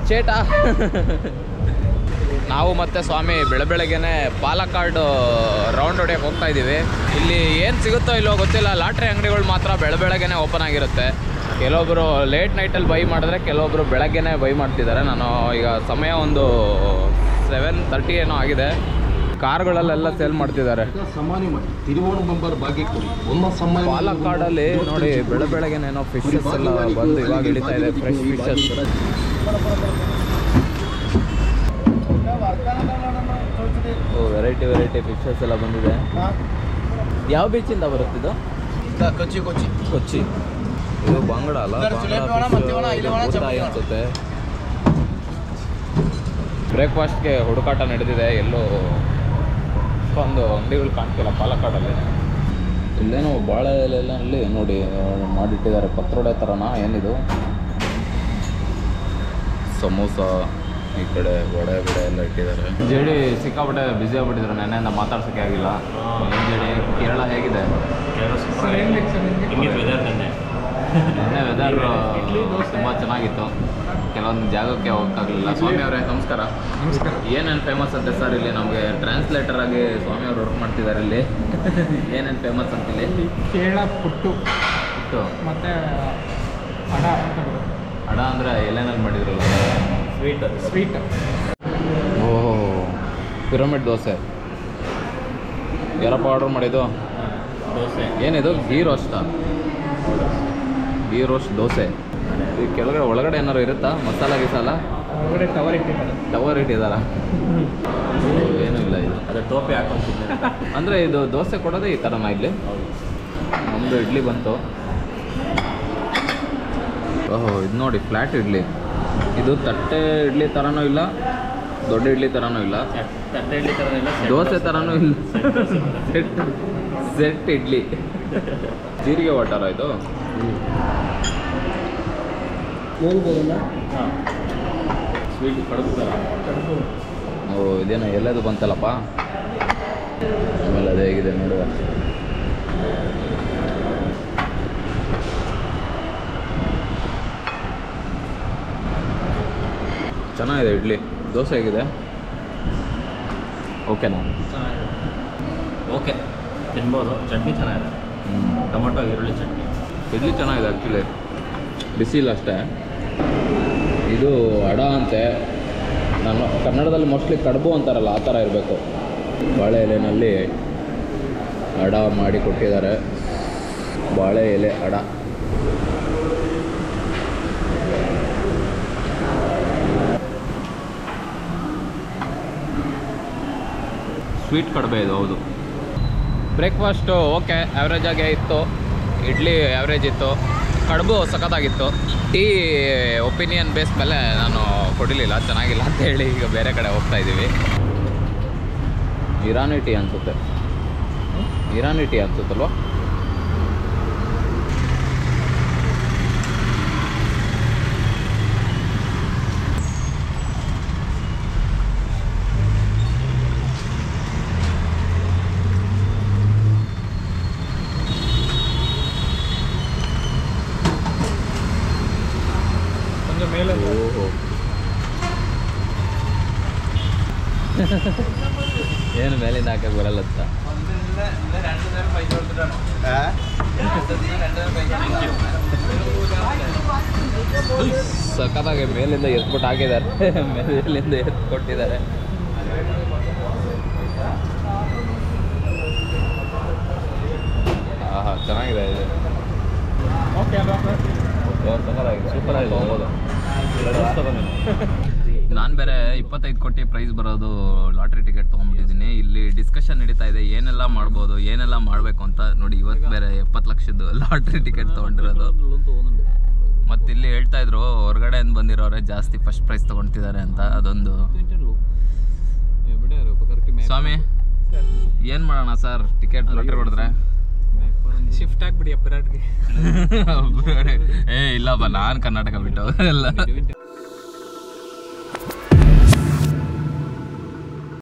ಚೇಟ ನಾವು ಮತ್ತೆ ಸ್ವಾಮಿ ಬೆಳೆ ಬೆಳಗ್ಗೆನೆ ಪಾಲಕ್ಕಾಡು ರೌಂಡ್ ಹೊಡೆಯಕ್ಕೆ ಹೋಗ್ತಾ ಇದ್ದೀವಿ ಇಲ್ಲಿ ಏನು ಸಿಗುತ್ತೋ ಇಲ್ಲೋ ಗೊತ್ತಿಲ್ಲ ಲಾಟ್ರಿ ಅಂಗಡಿಗಳು ಮಾತ್ರ ಬೆಳೆ ಬೆಳಗ್ಗೆನೆ ಓಪನ್ ಆಗಿರುತ್ತೆ ಕೆಲವೊಬ್ಬರು ಲೇಟ್ ನೈಟಲ್ಲಿ ಬೈ ಮಾಡಿದ್ರೆ ಕೆಲವೊಬ್ಬರು ಬೆಳಗ್ಗೆನೆ ಬೈ ಮಾಡ್ತಿದ್ದಾರೆ ನಾನು ಈಗ ಸಮಯ ಒಂದು ಸೆವೆನ್ ತರ್ಟಿ ಏನೋ ಆಗಿದೆ ಕಾರ್ಗಳಲ್ಲೆಲ್ಲ ಸೇಲ್ ಮಾಡ್ತಿದ್ದಾರೆ ಸಮಾನಿ ಮಾಡಿ ತಿರುವೋಣ ಬಂಬರ್ ಭಾಗ್ಯ ಕೊಡಿ ಒಂದು ಸಮಾನ ಪಾಲಕ್ಕಾಡಲ್ಲಿ ನೋಡಿ ಬೆಳೆ ಬೆಳಗ್ಗೆನೇನೋ ಫಿಶಸ್ ಎಲ್ಲ ಬಂದು ಇವಾಗ ಇಳಿತಾ ಇದೆ ಫ್ರೆಶ್ ಫಿಶಸ್ ಓ ವೆರೈಟಿ ವೆರೈಟಿ ಫಿಶಸ್ ಎಲ್ಲ ಬಂದಿದೆ ಯಾವ ಬೀಚಿಂದ ಬರುತ್ತಿದ್ದು ಕೊಚ್ಚಿ ಕೊಚ್ಚಿ ಕೊಚ್ಚಿ ಇದು ಬಂಗಡ ಅಲ್ಲ ಇದರ ಜಿಲೇಬಿ ಒಣ ಮತ್ತೆ ಒಣ, ಇಲ್ಲಿ ಒಣ, ಚಪಾತಿ ಒಣ. ಅನ್ಸುತ್ತೆ ಬ್ರೇಕ್ಫಾಸ್ಟ್ಗೆ ಹುಡುಕಾಟ ನಡೆದಿದೆ ಎಲ್ಲೋ ಒಂದು ಅಂಗಡಿಗಳು ಕಾಣ್ತಿಲ್ಲ ಪಾಲಕ್ಕಾಡಲ್ಲಿ ಇಲ್ಲೇನೋ ಬಾಳೆ ಎಲೆಯಲ್ಲಿ ನೋಡಿ ಮಾಡಿಟ್ಟಿದ್ದಾರೆ ಪತ್ರೊಡೆ ಥರನಾ ಏನಿದು ಸಮೋಸ ಈ ಕಡೆ ವಡೆ ವಡೆ ಎಲ್ಲ ಇಟ್ಟಿದ್ದಾರೆ ಜೇಡಿ ಸಿಕ್ಕಾಪಟ್ಟೆ ಬ್ಯುಸಿ ಆಗ್ಬಿಟ್ಟಿದ್ರು ನೆನ್ನೆಯಿಂದ ಮಾತಾಡ್ಸೋಕ್ಕೆ ಆಗಿಲ್ಲ ಏನ್ ಜೇಡಿ ಕೇರಳ ಹೇಗಿದೆ ಹಿಂಗಿತ್ತು ವೆದರ್ ನೆನ್ನೆ ನಿನ್ನೆ ವೆದರ್ ತುಂಬ ಚೆನ್ನಾಗಿತ್ತು ಕೆಲವೊಂದು ಜಾಗಕ್ಕೆ ಹೋಗೋಕ್ಕಾಗಲಿಲ್ಲ ಸ್ವಾಮಿ ಅವರೇ ನಮಸ್ಕಾರ ನಮಸ್ಕಾರ ಏನೇನು ಫೇಮಸ್ ಅಂತೆ ಸರ್ ಇಲ್ಲಿ ನಮಗೆ ಟ್ರಾನ್ಸ್ಲೇಟರ್ ಆಗಿ ಸ್ವಾಮಿ ಅವರು ವರ್ಕ್ ಮಾಡ್ತಿದ್ದಾರೆ ಇಲ್ಲಿ ಏನೇನು ಫೇಮಸ್ ಅಂತ ಇಲ್ಲಿ ಕೇರಳ ಪುಟ್ಟು ಇಟ್ಟು ಮತ್ತು ಅಡ ಅಂತ ಬರುತ್ತೆ ಅಡ ಅಂದರೆ ಎಲೆನಲ್ಲಿ ಮಾಡಿದ್ರಲ್ಲ ಸ್ವೀಟ್ ಅದು ಸ್ವೀಟ್ ಓಹೋ ಪಿರಮಿಡ್ ದೋಸೆ ಯಾರಪ್ಪ ಆರ್ಡರ್ ಮಾಡಿದ್ದು ದೋಸೆ ಏನಿದು ಗೀ ರೋಸ್ಟಾ ಗೀ ರೋಸ್ಟ್ ದೋಸೆ ಈ ಕೆಳಗಡೆ ಒಳಗಡೆ ಏನಾರು ಇರುತ್ತಾ ಮಸಾಲ ಗಿಸಾಲ ಒಳಗಡೆ ಟವರ್ ಇಟ್ಟಿದ್ದಾರೆ ಟವರ್ ಇಟ್ಟಿದಾರ ಏನೂ ಇಲ್ಲ ಇದು ಅದು ಟೋಪಿ ಹಾಕೊಂಡು ತಿಂದ್ರೆ ಅಂದರೆ ಇದು ದೋಸೆ ಕೊಡೋದೇ ಈ ಥರನಾ ಇಲ್ಲಿ ನಮ್ಮದು ಇಡ್ಲಿ ಬಂತು ಓಹೋ ಇದು ನೋಡಿ ಫ್ಲ್ಯಾಟ್ ಇಡ್ಲಿ ಇದು ತಟ್ಟೆ ಇಡ್ಲಿ ಥರನೂ ಇಲ್ಲ ದೊಡ್ಡ ಇಡ್ಲಿ ಥರನೂ ಇಲ್ಲ ತಟ್ಟೆ ಇಡ್ಲಿ ಥರ ಇಲ್ಲ set ದೋಸೆ ದೋಸೆ. ಥರನೂ ಇಲ್ಲ Set dosa. Set set idli ಜೀರಿಗೆ ವಾಟರ ಇದು ಹಾಂ ಸ್ವೀಟ್ ಕಡುಬು ಥರ ಓ ಇದೇನೋ ಎಲ್ಲದು ಬಂತಲ್ಲಪ್ಪ ಆಮೇಲೆ ಅದು ಹೇಗಿದೆ ನೋಡುವ ಚೆನ್ನಾಗಿದೆ ಇಡ್ಲಿ ದೋಸೆ ಹೇಗಿದೆ ಓಕೆನಾ ಓಕೆ ತಿನ್ಬೋದು ಚಟ್ನಿ ಚೆನ್ನಾಗಿದೆ ಟೊಮೊಟೊ ಈರುಳ್ಳಿ ಚಟ್ನಿ ಇಡ್ಲಿ ಚೆನ್ನಾಗಿದೆ ಆ್ಯಕ್ಚುಲಿ ಬಿಸಿ ಇಲ್ಲ ಅಷ್ಟೇ ಇದು ಅಡ ಅಂತೆ ನಾನು ಕನ್ನಡದಲ್ಲಿ ಮೋಸ್ಟ್ಲಿ ಕಡುಬು ಅಂತಾರಲ್ಲ ಆ ಥರ ಇರಬೇಕು ಬಾಳೆ ಎಲೆನಲ್ಲಿ ಅಡ ಮಾಡಿ ಕೊಟ್ಟಿದ್ದಾರೆ ಬಾಳೆ ಎಲೆ ಅಡ ಸ್ವೀಟ್ ಕಡಿಮೆ ಇದು ಹೌದು ಬ್ರೇಕ್ಫಾಸ್ಟು ಓಕೆ ಆ್ಯಾವ್ರೇಜ್ ಆಗೇ ಇತ್ತು ಇಡ್ಲಿ ಆ್ಯಾವ್ರೇಜ್ ಇತ್ತು ಕಡುಬು ಸಖತ್ತಾಗಿತ್ತು ಟೀ ಒಪಿನಿಯನ್ ಬೇಸ್ ಮೇಲೆ ನಾನು ಕೊಡಲಿಲ್ಲ ಚೆನ್ನಾಗಿಲ್ಲ ಅಂತ ಹೇಳಿ ಈಗ ಬೇರೆ ಕಡೆ ಹೋಗ್ತಾ ಇದ್ದೀವಿ ಇರಾನಿ ಟೀ ಅನಿಸುತ್ತೆ ಇರಾನಿ ಟೀ ಅನ್ಸುತ್ತಲ್ವಾ கொஞ்சம் மேலே ಓಹೋ ಏನು ಮೇಲಿಂದ ಹಾಕಕ್ಕೆ ಬರಲ್ಲ ಅಂತ ಸಖತ್ತಾಗಿ ಮೇಲಿಂದ ಎತ್ಬಿಟ್ಟು ಹಾಕಿದ್ದಾರೆ ಮೇಲಿಂದ ಎತ್ತು ಕೊಟ್ಟಿದ್ದಾರೆ ಆಹಾ ಚೆನ್ನಾಗಿದೆ ಇದು ಓಕೆ ಅಲ್ವಾ ಸರ್ ಸೂಪರ್ ಆಗಿದೆ ಹೋಗೋದು ನಾನು ಬೇರೆ ಇಪ್ಪತ್ತೈದು ಕೋಟಿ ಪ್ರೈಸ್ ಬರೋದು ಲಾಟ್ರಿ ಟಿಕೆಟ್ ತೊಗೊಂಡ್ಬಿಟ್ಟಿದ್ದೀನಿ ಇಲ್ಲಿ ಡಿಸ್ಕಷನ್ ನಡೀತಾ ಇದೆ ಏನೆಲ್ಲ ಮಾಡ್ಬೋದು ಏನೆಲ್ಲ ಮಾಡಬೇಕು ಅಂತ ನೋಡಿ ಇವತ್ತು ಬೇರೆ ಎಪ್ಪತ್ತು ಲಕ್ಷದ್ದು ಲಾಟ್ರಿ ಟಿಕೆಟ್ ತೊಗೊಂಡಿರೋದು ಮತ್ತು ಇಲ್ಲಿ ಹೇಳ್ತಾ ಇದ್ರು ಹೊರಗಡೆಯಿಂದ ಬಂದಿರೋರೆ ಜಾಸ್ತಿ ಫಸ್ಟ್ ಪ್ರೈಸ್ ತೊಗೊಳ್ತಿದ್ದಾರೆ ಅಂತ ಅದೊಂದು ಸ್ವಾಮಿ ಏನು ಮಾಡೋಣ ಸರ್ ಟಿಕೆಟ್ ಲಾಟ್ರಿ ಹೊಡೆದ್ರೆ ಶಿಫ್ಟ್ ಆಗಿಬಿಡಿ ಅಪ್ಪಿರಾಟ್ಗೆ ಏ ಇಲ್ಲಪ್ಪ ನಾನು ಕರ್ನಾಟಕ ಬಿಟ್ಟು ಎಲ್ಲ